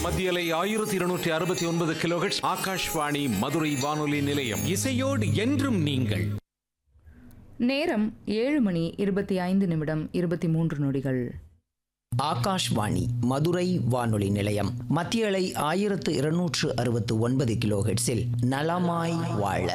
மத்தியலை ஆயிரத்தி இருநூற்றி அறுபத்தி ஒன்பது கிலோஹெட்ஸ் ஆகாஷ்வாணி மதுரை வானொலி நிலையம் இசையோடு என்றும் நீங்கள் நேரம் ஏழு மணி இருபத்தி ஐந்து நிமிடம் இருபத்தி மூன்று நொடிகள் ஆகாஷ்வாணி மதுரை வானொலி நிலையம் மத்திய அலை ஆயிரத்து இருநூற்று அறுபத்து ஒன்பது கிலோஹெட்ஸில் நலமாய் வாழ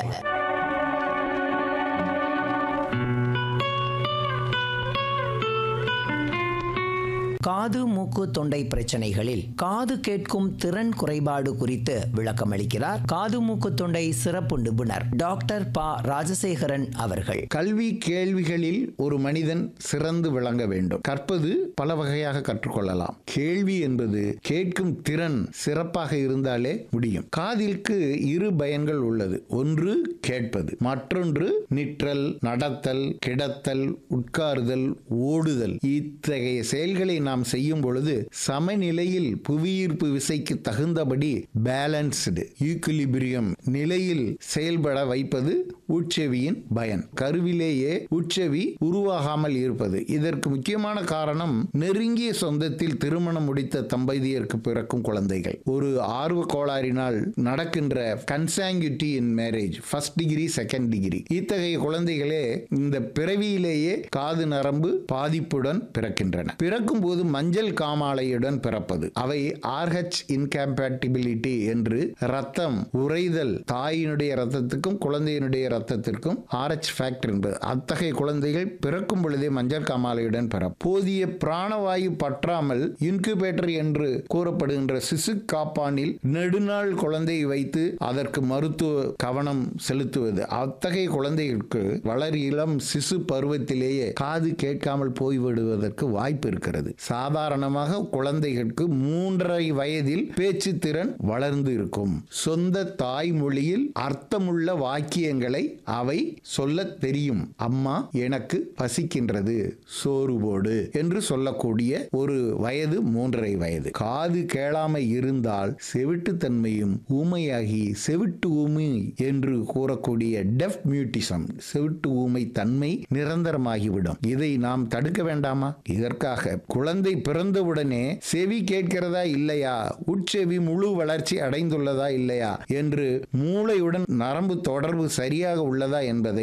காது மூக்கு தொண்டை பிரச்சனைகளில் காது கேட்கும் திறன் குறைபாடு குறித்து விளக்கமளிக்கிறார் காது மூக்கு தொண்டை சிறப்பு நிபுணர் டாக்டர் ப ராஜசேகரன் அவர்கள் கல்வி கேள்விகளில் ஒரு மனிதன் சிறந்து விளங்க வேண்டும் கற்பது பல வகையாக கற்றுக்கொள்ளலாம் கேள்வி என்பது கேட்கும் திறன் சிறப்பாக இருந்தாலே முடியும் காதிற்கு இரு பயன்கள் உள்ளது ஒன்று கேட்பது மற்றொன்று நிற்றல் நடத்தல் கிடத்தல் உட்காருதல் ஓடுதல் இத்தகைய செயல்களை நாம் செய்யும் பொழுது சமநிலையில் புவியீர்ப்பு விசைக்கு தகுந்தபடி பேலன்ஸ்டு ஈக்குலிபிரியம் நிலையில் செயல்பட வைப்பது உட்செவியின் பயன் கருவிலேயே உட்செவி உருவாகாமல் இருப்பது இதற்கு முக்கியமான காரணம் நெருங்கிய சொந்தத்தில் திருமணம் முடித்த தம்பதியருக்கு பிறக்கும் குழந்தைகள் ஒரு ஆர்வ கோளாறினால் நடக்கின்ற consanguinity in marriage first degree second degree இத்தகைய குழந்தைகளே இந்த பிறவியிலேயே காது நரம்பு பாதிப்புடன் பிறக்கின்றன பிறக்கும் போது மஞ்சள் காமாலையுடன் பிறப்பது அவை ஆர்ஹெச் இன்கம்பேட்டிபிலிட்டி என்று ரத்தம் உறைதல் தாயினுடைய ரத்தத்துக்கும் குழந்தையினுடைய ரத்தத்திற்கும் ஆர்ஹெச் ஃபேக்டர் என்பது அத்தகைய குழந்தைகள் பிறக்கும் பொழுதே மஞ்சள் காமாலையுடன் பிற போதிய பிராணவாயு பற்றாமல் இன்குபேட்டர் என்று கூறப்படுகின்ற சிசு காப்பானில் நெடுநாள் குழந்தை வைத்து அதற்கு மருத்துவ கவனம் செலுத்துவது அத்தகைய குழந்தைகளுக்கு வளர் இளம் சிசு பருவத்திலேயே காது கேட்காமல் போய்விடுவதற்கு வாய்ப்பு இருக்கிறது சாதாரணமாக குழந்தைகளுக்கு மூன்றரை வயதில் பேச்சு திறன் வளர்ந்து இருக்கும் சொந்த தாய்மொழியில் அர்த்தமுள்ள வாக்கியங்களை அவை சொல்ல தெரியும் அம்மா எனக்கு பசிக்கின்றது சோறு போடு என்று சொல்லக்கூடிய ஒரு வயது மூன்றரை வயது காது கேளாமை இருந்தால் செவிட்டுத்தன்மையும் ஊமையாகி செவிட்டு ஊமை என்று கூறக்கூடிய டெஃப் மியூட்டிசம் செவிட்டு ஊமை தன்மை நிரந்தரமாகிவிடும் இதை நாம் தடுக்க வேண்டாமா இதற்காக குழந்தை பிறந்தவுடனே செவி கேட்கிறதா இல்லையா உட்செவி முழு வளர்ச்சி அடைந்துள்ளதா இல்லையா என்று மூளையுடன் நரம்பு தொடர்பு சரியாக உள்ளதா என்பதை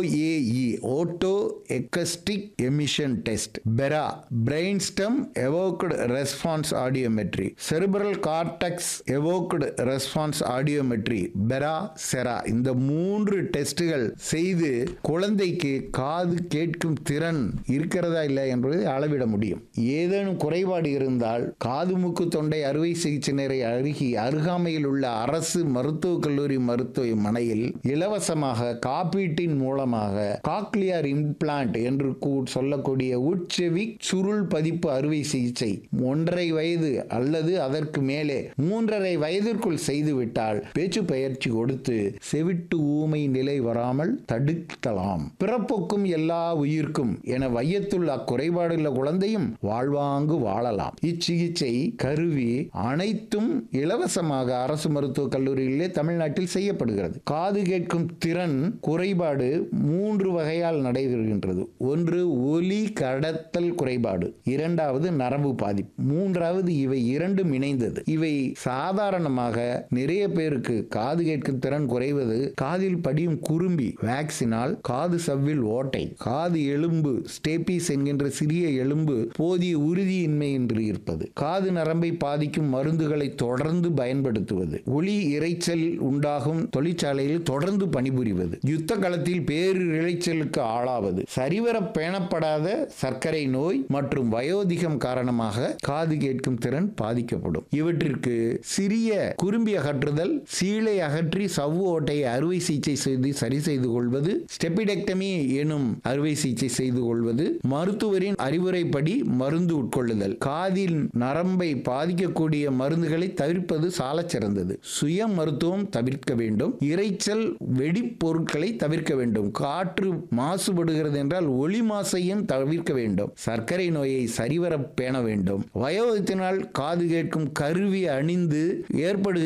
OAE oto acoustic emission test BERA brain stem evoked response audiometry cerebral cortex evoked response audiometry BERA CERA இந்த மூன்று டெஸ்டுகள் செய்து குழந்தைக்கு காது கேட்கும் திறன் இருக்கிறதா இல்லை என்பதை அளவிட முடியும் ஏதேனும் குறைபாடு இருந்தால் காது மூக்கு தொண்டை அறுவை சிகிச்சை நிறை அருகி அருகாமையில் உள்ள அரசு மருத்துவக் கல்லூரி மருத்துவமனையில் இலவசமாக காப்பீட்டின் மூலமாக காக்லியர் இம்ப்ளான்ட் என்று கூ- சொல்லக்கூடிய உட்செவி சுருள் பதிப்பு அறுவை சிகிச்சை ஒன்றரை வயது அல்லது அதற்கு மேலே மூன்றரை வயதிற்குள் செய்துவிட்டால் பேச்சு பயிற்சி கொடுத்து செவிட்டு ஊமை நிலை வராமல் தடுக்கலாம் பிறப்புக்கும் எல்லா உயிர்க்கும் என வையத்துள்ள அக்குறைபாடுள்ள குழந்தையும் வாழ்வாங்கு வாழலாம் இச்சிகிச்சை கருவி அனைத்தும் இலவசமாக அரசு மருத்துவக் கல்லூரியிலே தமிழ்நாட்டில் செய்யப்படுகிறது காது கேட்கும் திறன் குறைபாடு மூன்று வகையால் நடைபெறுகின்றது ஒன்று ஒலி கடத்தல் குறைபாடு இரண்டாவது நரம்பு பாதிப்பு மூன்றாவது இவை இரண்டும் இணைந்தது இவை சாதாரணமாக நிறைய பேருக்கு காது கேட்கும் திறன் குறைவது காதில் படியும் குறும்பி வேக்சினால் காது சவ்வில் ஓட்டை காது எலும்பு ஸ்டேபிஸ் என்கின்ற சிறிய எலும்பு போதிய உறுதியின்மை என்று இருப்பது காது நரம்பை பாதிக்கும் மருந்துகளை தொடர்ந்து பயன்படுத்துவது ஒளி இரைச்சல் உண்டாகும் தொழிற்சாலையில் தொடர்ந்து பணிபுரிவது யுத்த களத்தில் பேரு இரைச்சலுக்கு ஆளாவது சரிவர பேணப்படாத சர்க்கரை நோய் மற்றும் வயோதிகம் காரணமாக காது கேட்கும் திறன் பாதிக்கப்படும் இவற்றிற்கு சிறிய குறும்பி அகற்றுதல் சீலை அகற்றி சவ்வு ஓட்டையை அறுவை சிகிச்சை செய்து சரி செய்து கொள்வது ஸ்டெபிடெக்டமி எனும் அறுவை சிகிச்சை செய்து கொள்வது மருத்துவரின் அறிவுரைப்படி மருந்து உட்கொள்ளுதல் காதில் நரம்பை பாதிக்கக்கூடிய மருந்துகளை தவிர்ப்பது சாலச் சிறந்தது சுய மருத்துவம் தவிர்க்க வேண்டும் இரைச்சல் வெடிப்பொருட்களை தவிர்க்க வேண்டும் காற்று மாசுபடுகிறது என்றால் ஒளி மாசையும் தவிர்க்க வேண்டும் சர்க்கரை நோயை சரிவர பேண வேண்டும் வயோதிகத்தினால் காது கேட்கும் கருவி அணிந்து ஏற்படுகின்ற